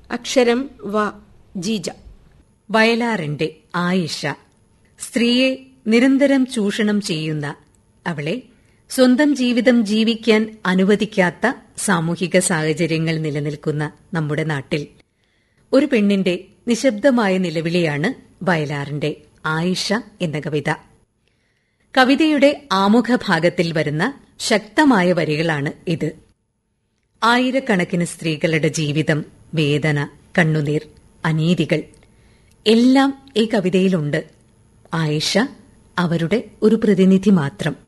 അക്ഷരം വ ജീജ വയലാറിന്റെ ആയിഷ സ്ത്രീയെ നിരന്തരം ചൂഷണം ചെയ്യുന്ന അവളെ സ്വന്തം ജീവിതം ജീവിക്കാൻ അനുവദിക്കാത്ത സാമൂഹിക സാഹചര്യങ്ങൾ നിലനിൽക്കുന്ന നമ്മുടെ നാട്ടിൽ ഒരു പെണ്ണിന്റെ നിശബ്ദമായ നിലവിളിയാണ് വയലാറിന്റെ ആയിഷ എന്ന കവിത കവിതയുടെ ആമുഖ ഭാഗത്തിൽ വരുന്ന ശക്തമായ വരികളാണ് ഇത് ആയിരക്കണക്കിന് സ്ത്രീകളുടെ ജീവിതം വേദന കണ്ണുനീർ അനീതികൾ എല്ലാം ഈ കവിതയിലുണ്ട് ആയിഷ അവരുടെ ഒരു പ്രതിനിധി മാത്രം